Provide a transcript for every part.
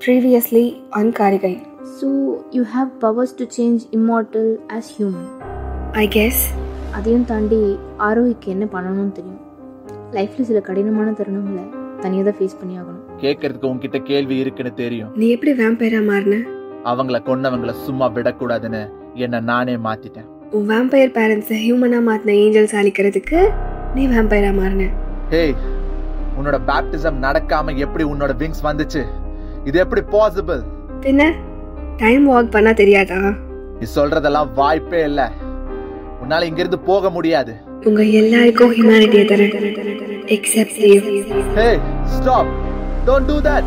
Previously on Karigai. So you have powers to change immortal as human. I guess அதையும் தாண்டி ஆரோக்கிக்கு என்ன பண்ணணும்னு தெரியும் லைஃப்பில் சில கடினமான தருணங்களை தனியாக தான் ஃபேஸ் பண்ணி ஆகணும் கேட்கறதுக்கு உன்கிட்ட கேள்வி இருக்குன்னு தெரியும் நீ எப்படி வேம்பைரா மாறின அவங்கள கொன்னவங்கள சும்மா விடக்கூடாதுன்னு என்ன நானே மாத்திட்டேன் உன் வேம்பயர் பேரண்ட்ஸை ஹியூமனாக மாற்றின ஏஞ்சல்ஸ் அழிக்கிறதுக்கு நீ வேம்பைரா மாறின ஹேய் உன்னோட பேப்டிசம் நடக்காம எப்படி உன்னோட விங்ஸ் வந்துச்சு இது எப்படி பாசிபிள் பின்ன டைம் வாக் பண்ணால் தெரியாதா நீ சொல்றதெல்லாம் வாய்ப்பே இல்ல உன்னால இங்கிருந்து போக முடியாது உங்க எல்லாருக்கும் ஹியூமனிட்டியை தரேன் except you hey stop don't do that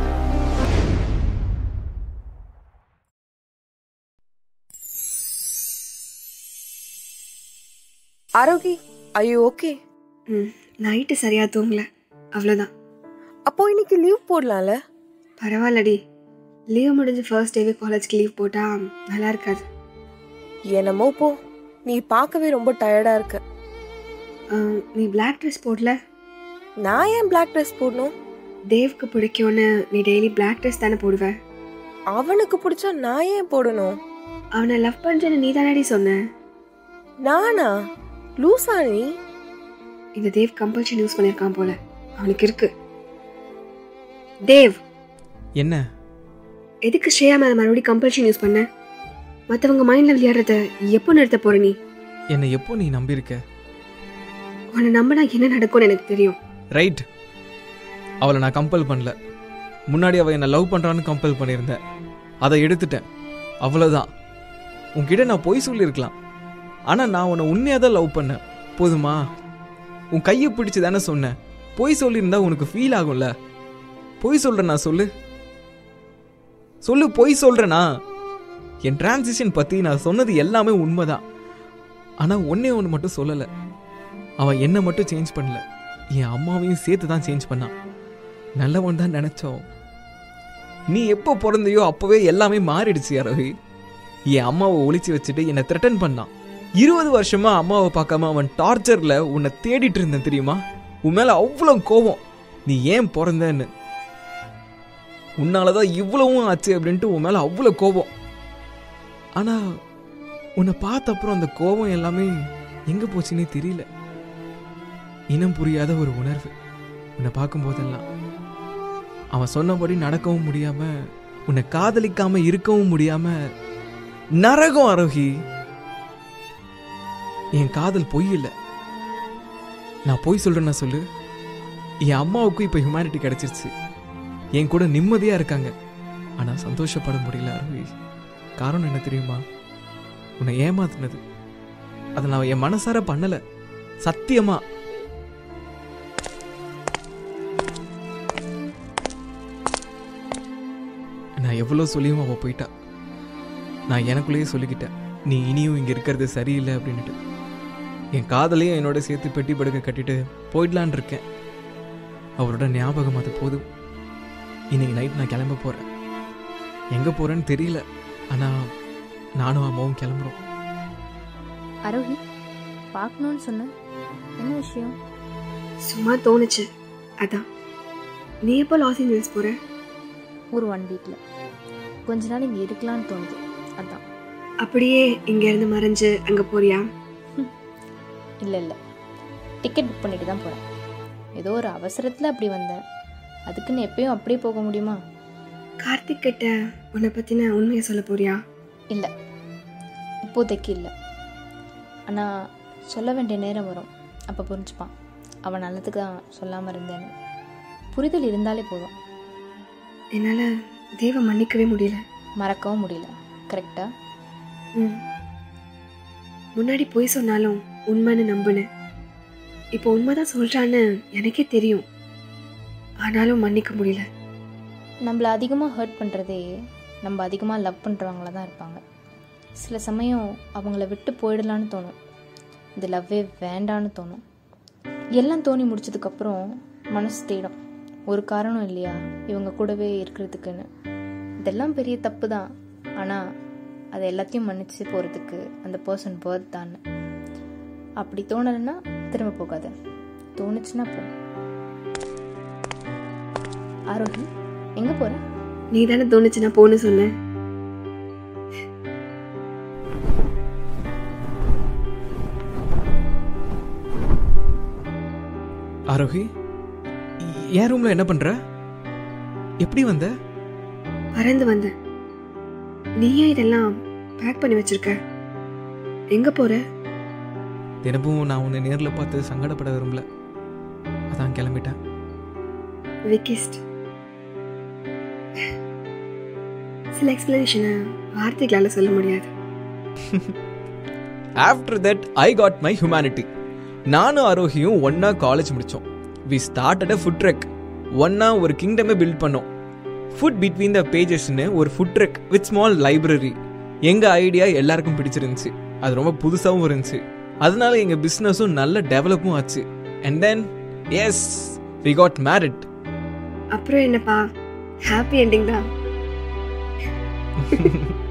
Aarohi I you okay ம் நைட்டு சரியாக தூங்கல அவ்வளோதான் அப்போ இன்னைக்கு லீவ் போடலாம்ல பரவாயில்லடி லீவ் முடிஞ்சு ஃபர்ஸ்ட் டேவே காலேஜ்க்கு லீவ் போட்டால் நல்லா இருக்காது என்னமோ போ நீ பார்க்கவே ரொம்ப டயர்டா இருக்க ஆம், நீ பிளாக் ட்ரெஸ் போடல நான் ஏன் பிளாக் ட்ரெஸ் போடணும் தேவ்க்கு பிடிக்கும்னு நீ டெய்லி பிளாக் ட்ரெஸ் தானே போடுவ அவனுக்கு பிடிச்சா நான் ஏன் போடணும் அவனை லவ் பண்ணுறேன்னு நீ தானடி சொன்ன நானா லூசா நீ இந்த தேவ் கம்பல்ஷன் யூஸ் பண்ணியிருக்கான் போல அவனுக்கு இருக்கு தேவ் என்ன எதுக்கு ஸ்ரேயா மேல மறுபடியும் கம்பல்ஷன் யூஸ் பண்ண மற்றவங்க மைண்டில் விளையாடுறத எப்போ நிறுத்த போற நீ என்னை எப்போ நீ நம்பியிருக்க உன்னை நம்பினா என்ன நடக்கும்னு எனக்கு தெரியும் ரைட் அவளை நான் கம்பல் பண்ணல முன்னாடி அவள் என்னை லவ் பண்ணுறான்னு கம்பல் பண்ணியிருந்தேன் அதை எடுத்துட்டேன் அவ்வளோதான் உன்கிட்ட நான் பொய் சொல்லியிருக்கலாம் ஆனால் நான் உன்னை உண்மையாக தான் லவ் பண்ணேன் போதுமா உன் கையை பிடிச்சு தானே சொன்னேன் பொய் சொல்லியிருந்தா உனக்கு ஃபீல் ஆகும்ல பொய் சொல்கிறேனா சொல்லு சொல்லு பொய் சொல்கிறேனா என் டிரான்சிஷன் பற்றி நான் சொன்னது எல்லாமே உண்மைதான் ஆனால் ஒன்றே ஒன்று மட்டும் சொல்லலை அவன் என்னை மட்டும் சேஞ்ச் பண்ணல என் அம்மாவையும் சேர்த்து தான் சேஞ்ச் பண்ணான் நல்லவன் தான் நினச்சோம் நீ எப்போ பிறந்தையோ அப்போவே எல்லாமே மாறிடுச்சு அரவி என் அம்மாவை ஒளிச்சு வச்சுட்டு என்னை த்ரெட்டன் பண்ணான் இருபது வருஷமா அம்மாவை பார்க்காம அவன் டார்ச்சரில் உன்னை தேடிட்டு இருந்தேன் தெரியுமா உன் மேலே அவ்வளோ கோபம் நீ ஏன் பிறந்தன்னு உன்னால தான் இவ்வளவும் ஆச்சு அப்படின்ட்டு உன் மேலே அவ்வளோ கோபம் ஆனால் உன்னை பார்த்த அப்புறம் அந்த கோபம் எல்லாமே எங்கே போச்சுன்னே தெரியல இனம் புரியாத ஒரு உணர்வு உன்னை பார்க்கும்போதெல்லாம் அவன் சொன்னபடி நடக்கவும் முடியாம உன்னை காதலிக்காம இருக்கவும் முடியாம நரகம் அரோகி என் காதல் பொய் இல்லை நான் பொய் சொல்றேன்னா சொல்லு என் அம்மாவுக்கும் இப்போ ஹியூமனிட்டி கிடைச்சிருச்சு என் கூட நிம்மதியா இருக்காங்க ஆனா சந்தோஷப்பட முடியல அருவி காரணம் என்ன தெரியுமா உன்னை ஏமாத்துனது அதை நான் என் மனசார பண்ணல சத்தியமா நான் எவ்வளோ சொல்லியும் அவள் போயிட்டா நான் எனக்குள்ளேயே சொல்லிக்கிட்டேன் நீ இனியும் இங்கே இருக்கிறது சரியில்லை அப்படின்ட்டு என் காதலையும் என்னோட சேர்த்து பெட்டி படுக்க கட்டிட்டு போயிடலான் இருக்கேன் அவரோட ஞாபகம் அது போதும் இன்னைக்கு நைட் நான் கிளம்ப போகிறேன் எங்கே போகிறேன்னு தெரியல ஆனால் நானும் அம்மாவும் கிளம்புறோம் ஆரோகி பார்க்கணும்னு சொன்னேன் என்ன விஷயம் சும்மா தோணுச்சு அதான் நீ எப்போ லாஸ் ஏஞ்சல்ஸ் போற ஒரு ஒன் வீக்கில் கொஞ்ச நாள் இங்கே இருக்கலாம்னு தோணுது அதான் அப்படியே இங்க இருந்து மறைஞ்சு அங்க போறியா இல்லை இல்லை டிக்கெட் புக் பண்ணிட்டு தான் போகிறேன் ஏதோ ஒரு அவசரத்தில் அப்படி வந்தேன் அதுக்குன்னு எப்பயும் அப்படியே போக முடியுமா கார்த்திக் கிட்ட உன்னை பத்தின உண்மையை சொல்ல போறியா இல்லை இப்போதைக்கு இல்லை ஆனால் சொல்ல வேண்டிய நேரம் வரும் அப்போ புரிஞ்சுப்பான் அவன் நல்லதுக்கு தான் சொல்லாமல் இருந்தேன்னு புரிதல் இருந்தாலே போதும் என்னால தேவ மன்னிக்கவே முடியல மறக்கவும் முடியல கரெக்டாக ம். முன்னாடி பொய் சொன்னாலும் உண்மைன்னு நம்புனேன் இப்போ உண்மைதான் சொல்றான்னு எனக்கே தெரியும் ஆனாலும் மன்னிக்க முடியல நம்மளை அதிகமாக ஹர்ட் பண்ணுறதே நம்ம அதிகமாக லவ் பண்ணுறவங்கள தான் இருப்பாங்க சில சமயம் அவங்கள விட்டு போயிடலான்னு தோணும் இந்த லவ்வே வேண்டான்னு தோணும் எல்லாம் தோணி முடிச்சதுக்கப்புறம் மனசு தேடும் ஒரு காரணம் இல்லையா இவங்க கூடவே இருக்கிறதுக்குன்னு இதெல்லாம் பெரிய தப்பு தான் ஆனால் அதை எல்லாத்தையும் மன்னிச்சு போகிறதுக்கு அந்த பர்சன் பர்த் தான் அப்படி தோணலைன்னா திரும்ப போகாத தோணுச்சுன்னா போ ஆரோகி எங்கே போகிற நீ தானே தோணுச்சு நான் போன்னு சொன்னேன் ஆரோஹி என் ரூம்ல என்ன பண்ற எப்படி வந்த பறந்து வந்தேன் நீ ஏன் இதெல்லாம் பேக் பண்ணி வச்சிருக்க எங்க போற தினமும் நான் உன்னை நேர்ல பார்த்து சங்கடப்பட விரும்பல அதான் கிளம்பிட்டேன் விக்கிஸ்ட் சில எக்ஸ்பிளனேஷனை வார்த்தைகளால சொல்ல முடியாது after that I got my humanity நானும் ஆரோஹியும் ஒன்னா காலேஜ் முடித்தோம் we started a food truck ஒன்னா ஒரு கிங்டமே பில்ட் பண்ணோம் ஃபுட் பிட்வீன் த பேஜஸ்னு ஒரு food truck with small library எங்கள் ஐடியா எல்லாருக்கும் பிடிச்சிருந்துச்சு அது ரொம்ப புதுசாகவும் இருந்துச்சு அதனால எங்கள் பிஸ்னஸும் நல்ல டெவலப்பும் ஆச்சு and then yes we got married அப்புறம் என்னப்பா ஹாப்பி என்டிங் தான்